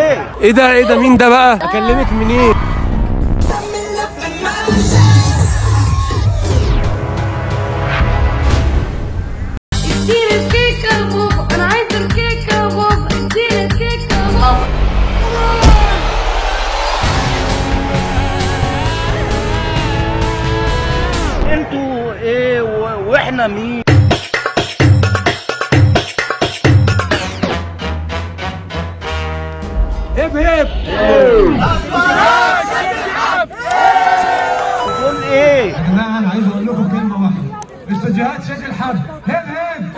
ايه ايه ده ايه ده مين ده بقى اكلمك منين اديني الكيكة يا بابا انا عايز الكيكة يا بابا اديني الكيكة يا بابا انتوا ايه و- واحنا مين هب هب دول ايه يا جماعه انا عايز اقول لكم كلمه واحده استوديوهات شكل حب هب هب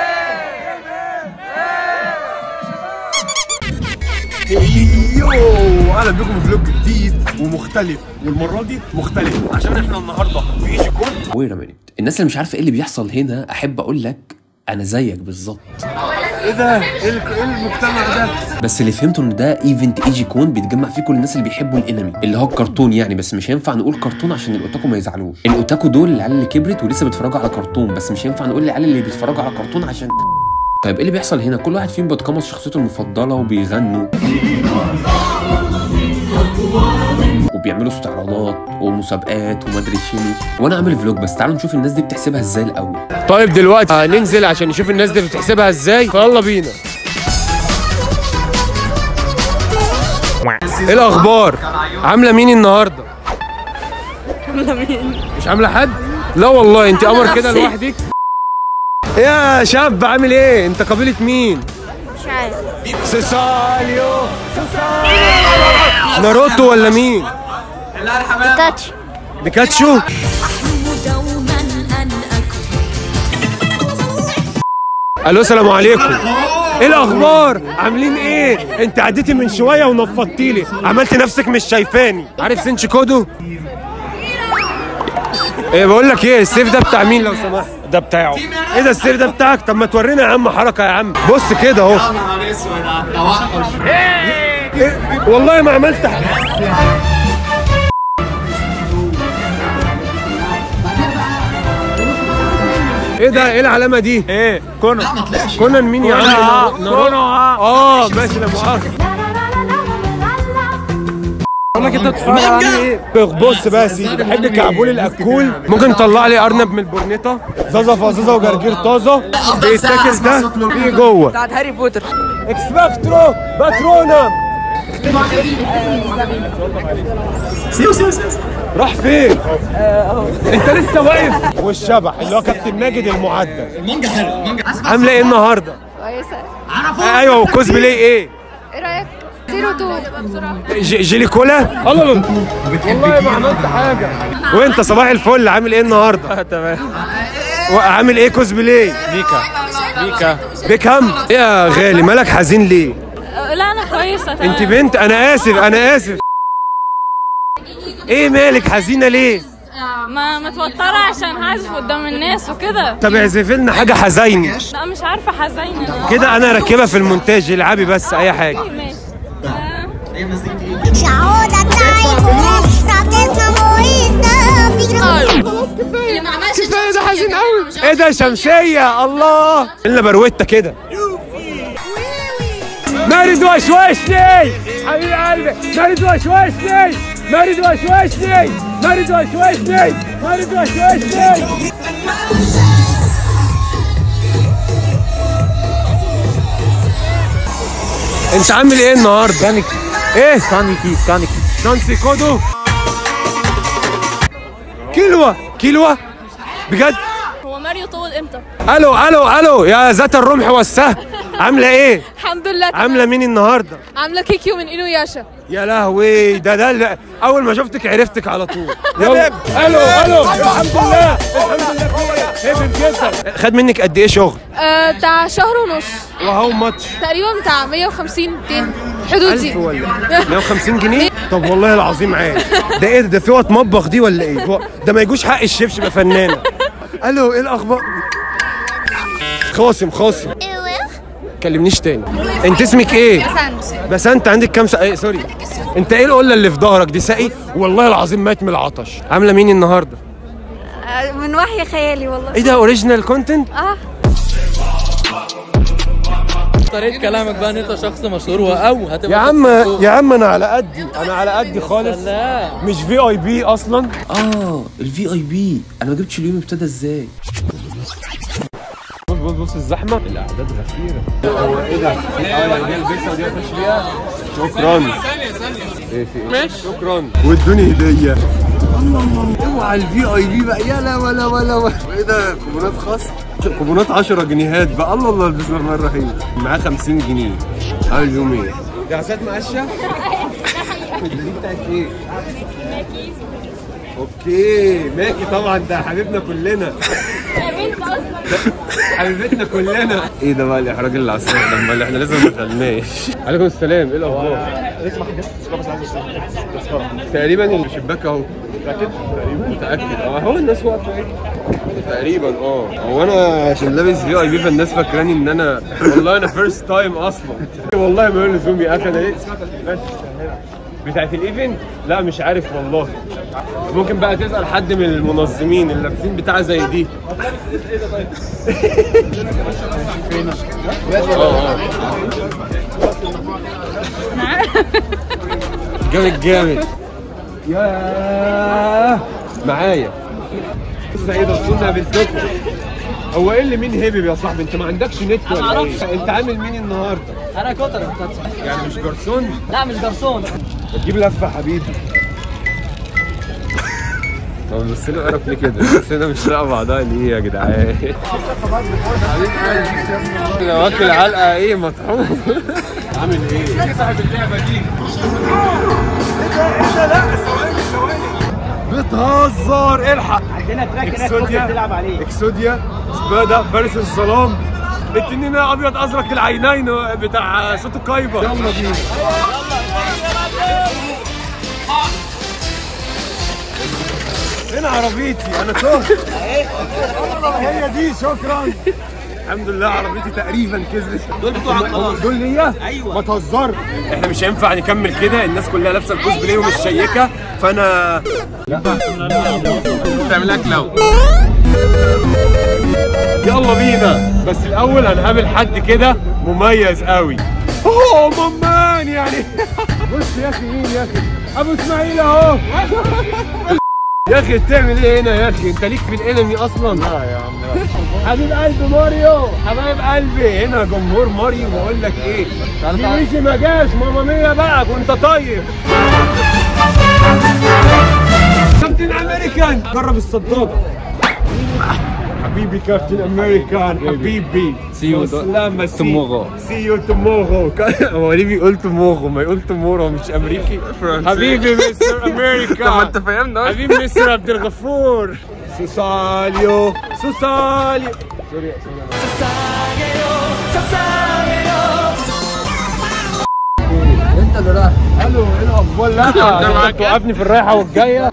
يو اهلا بكم في فلوج جديد ومختلف والمره دي مختلف عشان احنا النهارده في ايجي كون وير مينيت الناس اللي مش عارفه ايه اللي بيحصل هنا احب اقول لك انا زيك بالظبط ايه ده ايه ال- إيه المجتمع ده بس اللي فهمته ان ده ايفنت ايجي كون بيتجمع فيه كل الناس اللي بيحبوا الانمي اللي هو الكرتون يعني بس مش هينفع نقول كرتون عشان الاوتاكو ما يزعلوش الاوتاكو دول العيال اللي كبرت ولسه بيتفرجوا على كرتون بس مش هينفع نقول العيال اللي بيتفرجوا على كرتون عشان طيب ايه اللي بيحصل هنا كل واحد فيهم بيتقمص شخصيته المفضله وبيغنوا وبيعملوا استعراضات ومسابقات وما ادري شنو وانا عامل فلوج بس تعالوا نشوف الناس دي بتحسبها ازاي الاول طيب دلوقتي هننزل عشان نشوف الناس دي بتحسبها ازاي فيلا بينا ايه الاخبار عامله مين النهارده عامله مين؟ مش عامله حد لا والله انت قمر كده نفسي. لوحدك يا شاب عامل ايه انت قبيله مين مش عارف سيساليو سيساليو ناروتو ولا مين تاتش بيكاتشو الو السلام عليكم ايه الاخبار عاملين ايه انت عديتي من شويه ونفضتي لي عملت نفسك مش شايفاني عارف سنشي كودو ايه بقول لك ايه السيف ده بتاع مين لو سمحت ده بتاعه ايه ده السيف ده بتاعك طب ما تورينا يا عم حركه يا عم بص كده اهو إيه؟ والله ما عملت حاجه ايه ده ايه العلامه دي ايه كونان كونان مين يا عم كونان اه ماشي لا مؤاخذه بقول لك انت بتتفرج على ايه بص بقى يا سيدي بحب كعبول الاكول ممكن تطلع لي ارنب من البورنيطه زازا فازازا وجرجير طازه بيتاكل ده في جوه بتاعت هاري بوتر اكسبكترو باترونم راح فين؟ انت لسه واقف والشبح اللي هو كابتن ماجد المعدل المانجا حلو المانجا عامله ايه النهارده؟ كويسة ايوه وكوزبلاي ايه؟ ايه رأيك؟ زيرو تو ج- جيلي كولا؟ الله الله والله ما عملت حاجه وانت صباح الفل عامل ايه النهارده؟ تمام عامل ايه كوزبلاي؟ بيكا بيكا بيكهام؟ ايه يا غالي مالك حزين ليه؟ لا انا كويسه تمام انت بنت انا اسف انا اسف ايه مالك حزينه ليه؟ ما متوتره عشان هعزف قدام الناس وكده طب اعزفي لنا حاجه حزينه لا مش عارفه حزينه انا كده انا راكبها في المونتاج العبي بس اي حاجه ماشي آه. 小的在乎，他在什么意思？ كفايه ده حزين قوي ايه ده شمسيه الله الا بروته كده مارد وشوشني حبيب قلبي مارد وشوشني مارد وشوشني مارد وشوشني مارد وشوشني انت عامل ايه النهارده؟ كانيكي ايه؟ كانيكي كانيكي شانسي كودو كيلوة كيلوة بجد هو ماريو طول امتى؟ الو الو الو يا ذات الرمح والسهم عامله ايه الحمد لله عامله مين النهارده عاملة كيكيو من اينو ياشا يا لهوي ده ده اللي- اول ما شفتك عرفتك على طول يلا الو الو الحمد لله الحمد لله هبل جدا خد منك قد ايه شغل آه بتاع شهر ونص وهو ماتش تقريبا بتاع 150 200 حدود 1000 دي ولا 150 جنيه طب والله العظيم عادي ده ايه ده ده في وقت مطبخ دي ولا ايه فوق- ده ما يجوش حق الشيف يبقى فنانه الو ايه الاخبار خاصم خاصم كلمنيش تاني انت اسمك ايه بس انت عندك كام سنه ايه سوري انت ايه القله اللي في ظهرك دي ساقي والله العظيم مات من العطش عامله مين النهارده من وحي خيالي والله ايه ده اوريجينال كونتنت اه طريقه كلامك بقى ان انت شخص مشهور او هتبقى يا عم شخص مشهور. يا عم انا على قدي انا على قدي خالص سلام مش في اي بي اصلا اه الفي اي بي انا ما جبتش اليوم ابتدى ازاي بص بص بص الزحمه الاعداد غفيره هو ايه ده؟ اه دي البسه ودي اخش فيها شكرا ايه في ماشي شكرا وادوني هديه اوعى الفي اي بي بقى يا لا ولا ولا ولا ايه ده كوبونات خاص كوبونات 10 جنيهات بقى الله الله بسم الله الرحمن الرحيم معاه 50 جنيه عامل يوم ايه؟ دي عسات مقشه؟ دي بتاعت ايه؟ اوكي ماكي طبعا ده حبيبنا كلنا حبيبتنا كلنا ايه ده بقى الاحراج اللي على الصوت ده اللي احنا لسه ما دخلناش عليكم السلام ايه الاخبار؟ اسمع بس عايز تقريبا الشباك اهو متاكد؟ تقريبا متاكد اه هو الناس واقفه ايه تقريبا اه هو انا عشان لابس في اي بي فالناس فاكراني ان انا والله انا فيرست تايم اصلا والله ما يقول زومي اخد ايه بتاعت الايفنت لا مش عارف والله ممكن بقى تسال حد من المنظمين اللي لابسين بتاع زي دي اه اه جامد جامد ياه معايا بص ايه ده كنا بالذكر هو ايه اللي مين هبب يا صاحبي انت ما عندكش نت ولا ايه انت عامل مين النهارده انا كتر يعني مش جرسون لا مش جرسون تجيب لفه يا حبيبي طب بس له قرف ليه كده؟ بس انا مش لاقي بعضها ليه يا جدعان؟ انا واكل علقه ايه مطحون عامل ايه؟ صاحب اللعبه دي بتهزر الحق عندنا تراك هناك تلعب عليه اكسوديا سبادا فارس الظلام التنين ابيض ازرق العينين بتاع صوت الكايبه يلا بينا فين عربيتي انا تهت هي دي شكرا الحمد لله عربيتي تقريبا كسبت دول بتوعك خلاص دول ليا ايوه ما تهزرش احنا مش هينفع نكمل كده الناس كلها لابسه الكوسبلاي ومش شيكه فانا تعمل لك لو يلا بينا بس الاول هنقابل حد كده مميز قوي اوه مامان يعني بص يا اخي مين يا اخي ابو اسماعيل اهو يا اخي بتعمل ايه هنا يا اخي انت ليك في الانمي اصلا لا يا عم حبيب قلبي ماريو حبايب قلبي هنا جمهور ماريو بقول لك ايه ميشي ما جاش ماما ميا بقى وانت طيب كابتن امريكان جرب الصداقه حبيبي كابتن امريكان حبيبي See you سلامة tomorrow. سي يو تومورو هو ليه بيقول تومورو ما يقول تومورو مش امريكي حبيبي مستر امريكا طب ما انت فاهمنا حبيبي مستر عبد الغفور سوساليو سوساليو سوري انت اللي رايح الو ايه الاخبار لا انت توقفني في الرايحه والجايه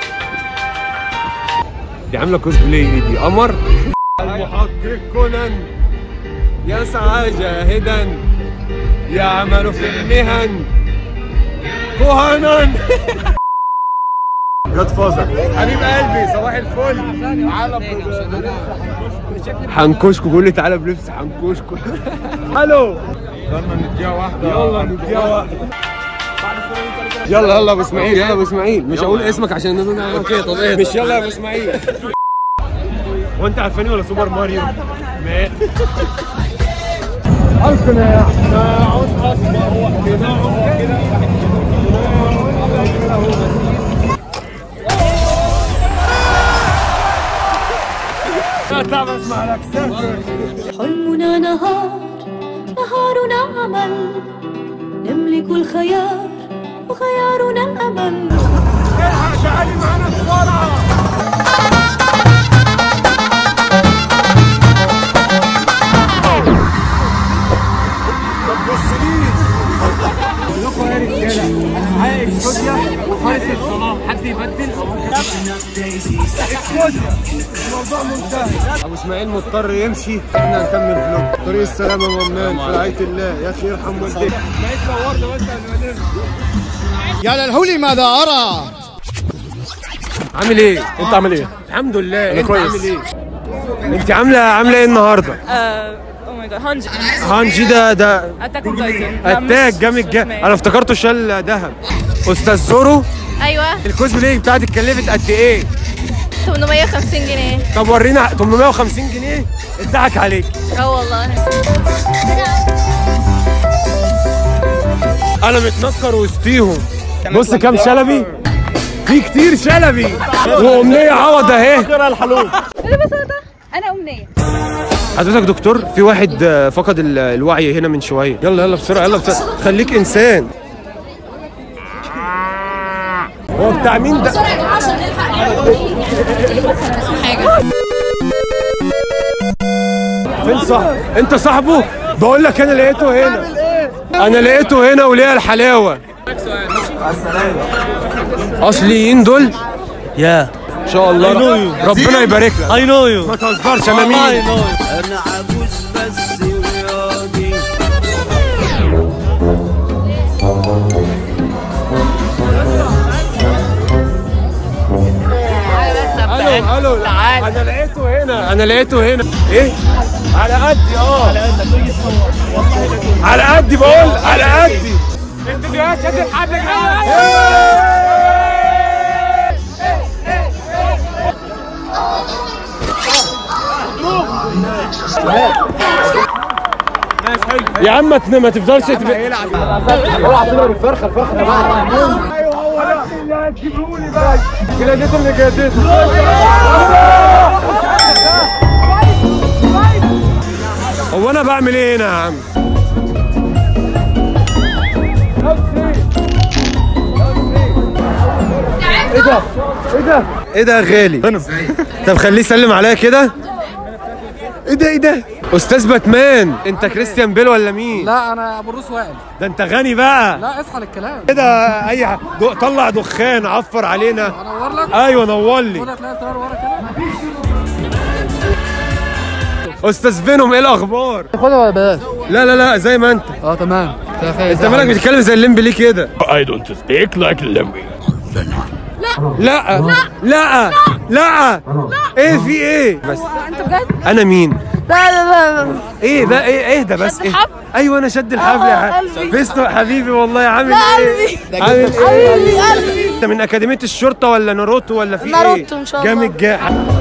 دي عامله كوسبلاي ايه دي قمر المحقق كونان يسعى جاهدا يعمل في المهن كهنا جاد فازر حبيب قلبي صباح الفل تعالى حنكشكو بيقول لي تعالى بلبس حنكشكو الو يلا نديها واحده يلا نديها واحده يلا يلا يا ابو اسماعيل يلا يا ابو اسماعيل مش هقول اسمك عشان الناس تعرف اوكي طب ايه مش يلا يا ابو اسماعيل هو انت عارفاني ولا سوبر ماريو؟ ما ألقنا ناعم أصبح وحدنا كده لا تعبس مع الأكسسوار حلمنا نهار نهارنا عمل نملك الخيار وخيارنا الأمل الحق تعالي معانا بسرعة ما تبصليش لكم يا رجالة أنا معايا إكسوديا وفارس الصلاة حد يبدل أو ممكن إكسوديا الموضوع منتهي أبو إسماعيل مضطر يمشي إحنا هنكمل فلوج طريق السلامة يا ممنان في رعاية الله يا أخي يرحم والديك بقيت نورنا بس قبل ما نمشي يا للهول ماذا أرى عامل ايه؟ انت عامل ايه؟ الحمد لله انت كويس. عامل ايه؟ انت عامله عامله ايه النهارده؟ او ماي ماي جاد هانجي هانجي ده ده اتاك اون تايتن اتاك جامد جامد انا افتكرته شال ذهب استاذ زورو ايوه الكوسبلاي بتاعتك اتكلفت قد ايه 850 جنيه طب ورينا 850 جنيه اتضحك عليك اه والله انا متنكر وسطيهم بص كام شلبي في كتير شلبي وامنيه عوض اهي ببساطة أنا أمنية حضرتك دكتور في واحد آه، فقد ال- الوعي هنا من شويه يلا يلا بسرعه يلا بسرعه خليك انسان هو بتاع مين ده فين صاحبه انت صاحبه بقول لك انا لقيته هنا انا لقيته هنا وليها الحلاوه اصليين دول يا ان شاء الله ربنا يبارك لك اي نو يو ما تهزرش انا مين انا عجوز بس رياضي الو الو تعال انا لقيته هنا انا لقيته هنا ايه على قدي اه على قدي بقول على قدي استديوهات شد الحبل يا يا عم ما تن- ما تفضلش تبقى اوعى تضرب الفرخه الفرخه ايوه هو ده اللي هتجيبه لي بقى جلادته اللي جلادته هو انا بعمل ايه هنا يا عم ايه ده ايه ده ايه ده يا غالي طب خليه يسلم عليا كده ايه ده ايه ده استاذ باتمان انت كريستيان بيل ولا مين لا انا ابو الروس وائل ده انت غني بقى لا اصحى للكلام كده اي ح- دو- طلع دخان عفر علينا انور لك ايوه نور لي خد هتلاقي زرار ورا كده استاذ فينوم ايه الاخبار خدها ولا بلاش لا لا لا زي ما انت اه تمام انت مالك بتتكلم زي الليمبي ليه كده I don't speak like Lemmy. لا لا لا لا ايه في ايه بس انت بجد انا مين لا لا لا ايه ده ايه اهدى بس شد إيه؟ الحبل؟ ايوه انا شد الحبل آه، يا قلبي. حبيبي فيستو حبيبي والله عامل لا، ايه قلبي. عامل ايه قلبي قلبي انت من اكاديميه الشرطه ولا ناروتو ولا في ايه ناروتو إن شاء الله. جامد جا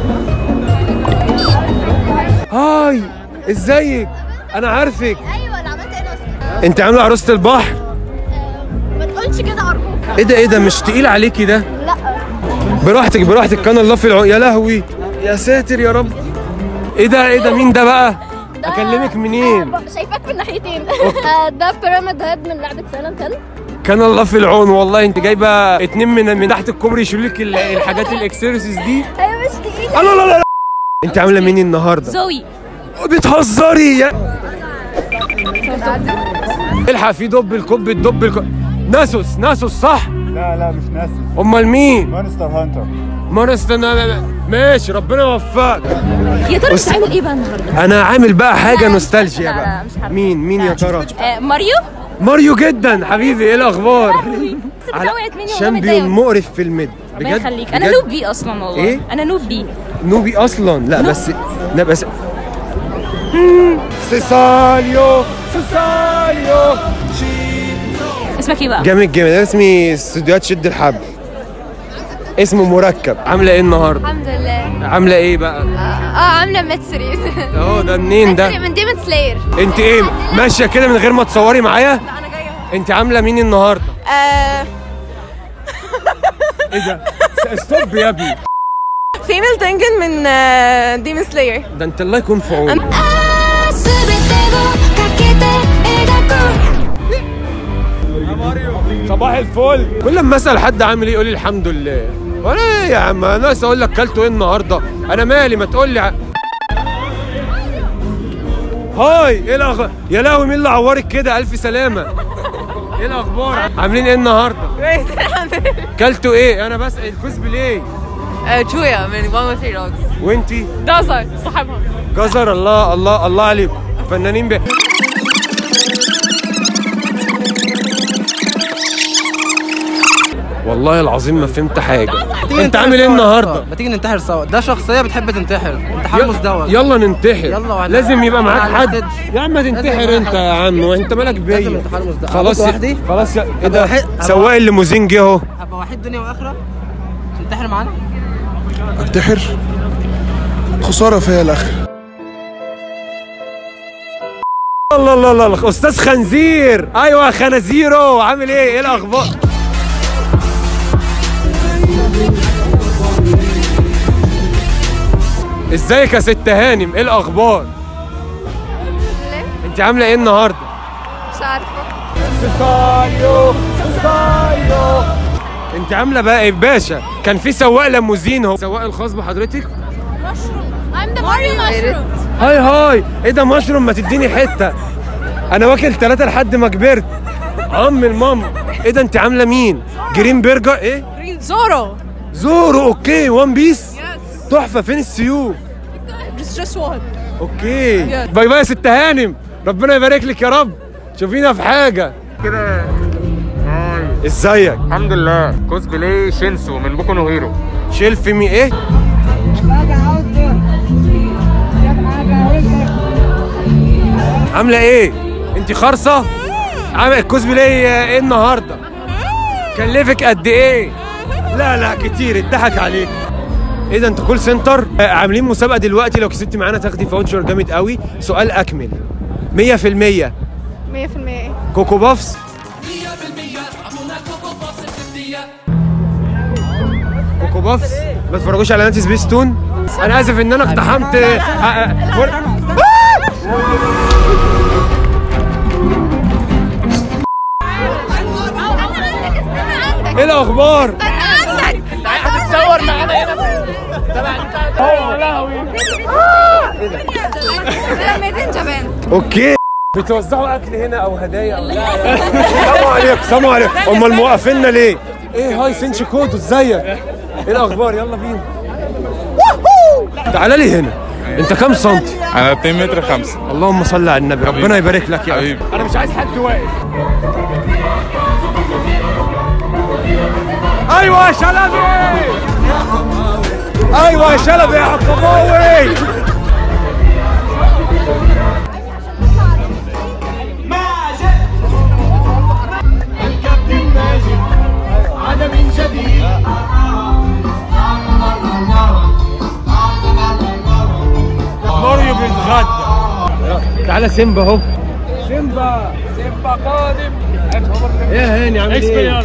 هاي ازيك انا عارفك ايوه انا عملت ايه اصلا انت عامله عروسه البحر ما تقولش كده ارجوك ايه ده ايه ده مش تقيل عليكي ده لا براحتك براحتك كان الله في العون يا لهوي يا ساتر يا رب ايه ده ايه ده مين ده بقى اكلمك منين شايفاك من ناحيتين آه، ده بيراميد هيد من لعبه سايلنت هيل كان الله في العون والله انت جايبه اتنين من من تحت الكوبري يشيلوا لك ال- الحاجات الاكسسوارز دي ايوه مش تقيله لا لا لا لا انت عامله مين النهارده زوي بتهزري يا الحق في دب الكوب الدب الكوب ناسوس ناسوس صح لا لا مش ناسي امال مين مونستر هانتر مارستر ماشي ربنا يوفقك يا ترى بتعمل ايه بقى النهارده؟ انا عامل بقى حاجه نوستالجيا لا، لا، بقى مش عارفة. مين مين يا ترى آه، ماريو ماريو جدا حبيبي ايه الاخبار بس بتوعت مني والله شامبيون متضايقة. مقرف في الميد ربنا بجد يخليك انا بجد. نوب بي اصلا والله إيه؟ انا نوب بي نوبي اصلا لا بس لا بس مم. سيساليو سيساليو اسمك ايه بقى؟ جامد جامد أنا اسمي استوديوهات شد الحبل اسمه مركب عامله ايه النهارده الحمد لله عامله ايه بقى اه عامله ماتسري اهو ده منين ده من ديمون سلاير انت ايه ماشيه كده من غير ما تصوري معايا انت عامله مين النهارده آه ايه ده س- ستوب يا ابني فيميل تنجن من ديمون سلاير ده انت الله يكون في عونك 全てをかけて描く صباح الفل كل ما اسال حد عامل ايه يقول لي الحمد لله وانا ايه يا عم انا ناقص اقول لك كلته ايه النهارده انا مالي ما تقول لي ع... هاي ايه الاخبار يا لهوي مين اللي عورك كده الف سلامه ايه الاخبار عاملين ايه النهارده كلتوا ايه انا بسال الكوسبلاي جويا من 1 دوجز وانتي دازر صاحبها جزر الله الله الله عليكم فنانين ب... والله العظيم ما فهمت حاجه تيجي انت ننتحر عامل ايه سوا يا النهارده اسطى. ما تيجي ننتحر سوا ده شخصيه بتحب تنتحر انتحار يلا- مزدوج يلا ننتحر يلا واحنا- لازم يبقى معاك على حد الستيج. يا عم ما لازم تنتحر يبقى انت حد. يا عم وانت مالك لازم بيا انتحار مزدوج خلاص أبقى لوحدي خلاص يا- ايه أبقى ده وحيد- أبقى- سواق الليموزين جه اهو هبقى وحيد دنيا واخره تنتحر معانا انتحر خساره فيا الاخر الله الله الله الله استاذ خنزير ايوه خنازيرو عامل ايه ايه الاخبار ازيك يا ست هانم ايه الاخبار انت عامله ايه النهارده مش عارفه سكايو سكايو انت عامله بقى ايه باشا كان في سواق ليموزين هو سواق الخاص بحضرتك I'm the Mario mushroom هاي هاي ايه ده مشروم ما تديني حته انا واكل ثلاثة لحد ما كبرت عم الماما ايه ده انت عامله مين جرين برجر ايه زورو زورو اوكي وان بيس تحفه فين السيوف just just one اوكي باي باي يا ست هانم ربنا يبارك لك يا رب شوفينا في حاجه كده ازيك الحمد لله كوسبلاي شينسو من بوكو نو هيرو شيل في مي ايه عامله ايه انت خرصه عامله الكوسبلاي ايه النهارده كلفك قد ايه لا لا كتير اتضحك عليك ايه ده انت كول سنتر آه، عاملين مسابقه دلوقتي لو كسبتي معانا تاخدي فاوتشر جامد قوي سؤال اكمل 100% 100% ايه كوكو بافس كوكو بافس ما تتفرجوش على نادي سبيس تون انا اسف ان انا اقتحمت آه، آه، فر- ايه الاخبار هتتصور معانا هنا هو لهوي ميدين جبان اوكي بتوزعوا اكل هنا او هدايا او سلام عليكم سلام عليكم امال موقفيننا ليه ايه هاي سنش كودو ازيك ايه الاخبار يلا بينا تعالى لي هنا انت كام سنتي انا 2 متر 5 اللهم صل على النبي ربنا يبارك لك يا حبيبي. انا مش عايز حد واقف ايوه يا شلبي ايوه يا شلبي يا عقباوي ماريو بيتغدى تعالى سيمبا اهو سيمبا سيمبا قادم ايه يا هاني عامل ايه؟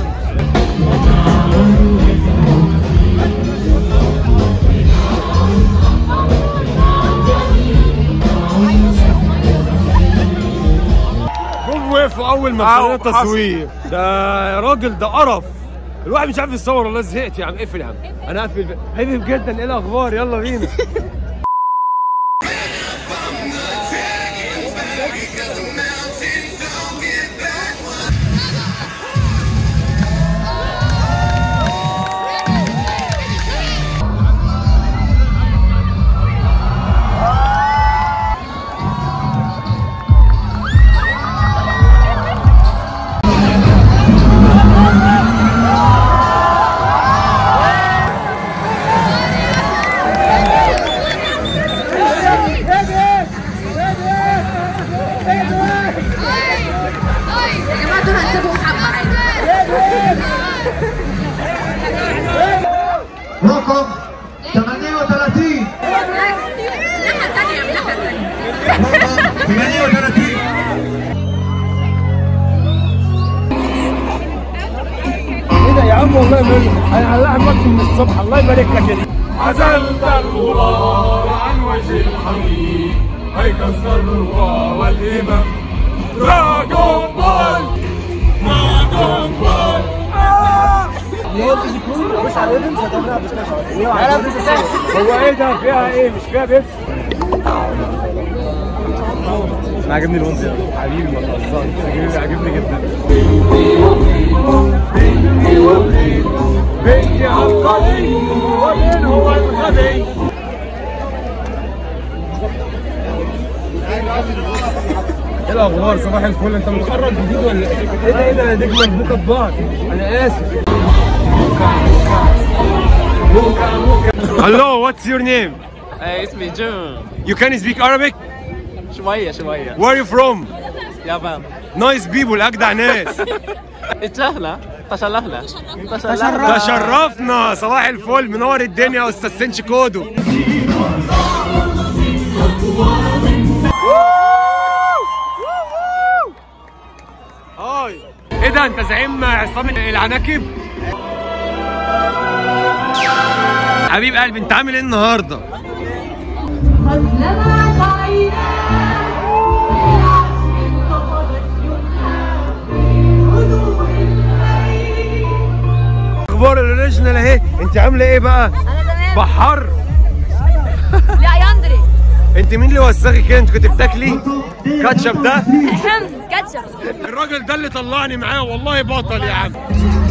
جم وقفوا اول ما ابتدينا التصوير ده يا راجل ده قرف الواحد مش عارف يصور والله زهقت يا عم اقفل يا عم انا اقفل حبيب جدا ايه الاخبار يلا بينا يا جماعه دول هنسيبهم حبه رقم 38 الناحيه الثانيه الناحيه الثانيه رقم 38 ايه ده يا عم والله يبارك انا هنلعب ماتش من الصبح الله يبارك لك يا دي عزلت الغبار عن وجه الحميد هيكسر الرضا والإمام دراجون بول دراجون بول هو ايه ده فيها ايه مش فيها بيبس انا عاجبني الونس حبيبي ما تهزرش عاجبني جدا بنتي عبقري ومن هو الغبي ايه الاخبار صباح الفل انت متخرج جديد ولا ايه؟ ايه ده ايه ده نجم مربوطه ببعض انا اسف Hello, what's your name? اسمي جون You can speak Arabic? شوية شوية Where are you from? يابان Nice people, أجدع ناس. اتشهنا تشلهنا تشلهنا تشرفنا صباح الفل منور الدنيا يا استاذ سنش كودو هاي ايه ده انت زعيم عصام العناكب حبيب قلبي انت عامل ايه النهارده اخبار الاوريجينال اهي انت عامله ايه بقى انا تمام بحر لا يا اندري انت مين اللي وسخك كده انت كنت بتاكلي كاتشب ده اهم كاتشب الراجل ده اللي طلعني معاه والله بطل يا عم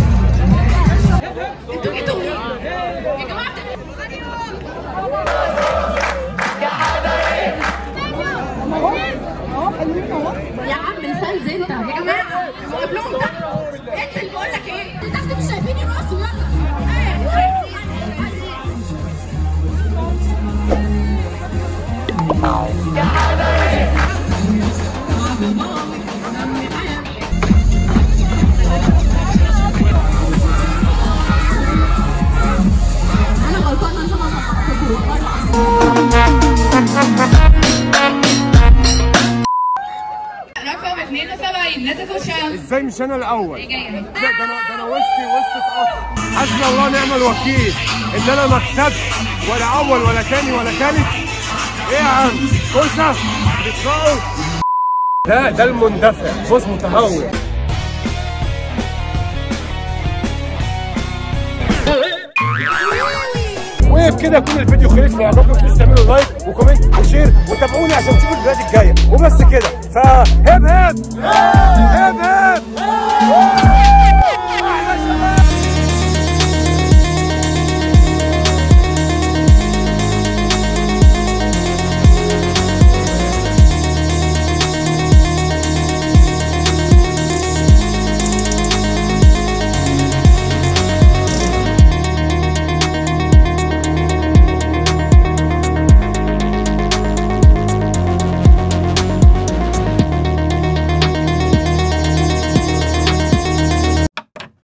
يا عم انسان زي انت يا جماعه وقف لهم تحت انزل بقول لك ايه تحت مش شايفيني راسه يلا انا غلطانه ان رقم 72 لا تخش ازاي مش انا الاول جايه لا ده انا ده انا وسطي وسط اتقطع حسبي الله ونعم الوكيل ان انا ما اكسبش ولا اول ولا تاني ولا تالت ايه يا عم كوسه بتطلعوا ده ده المندفع بص متهور وبكده يكون الفيديو خلص لو عجبكم ما تنسوش تعملوا لايك وكومنت وشير وتابعوني عشان تشوفوا الفيديوهات الجايه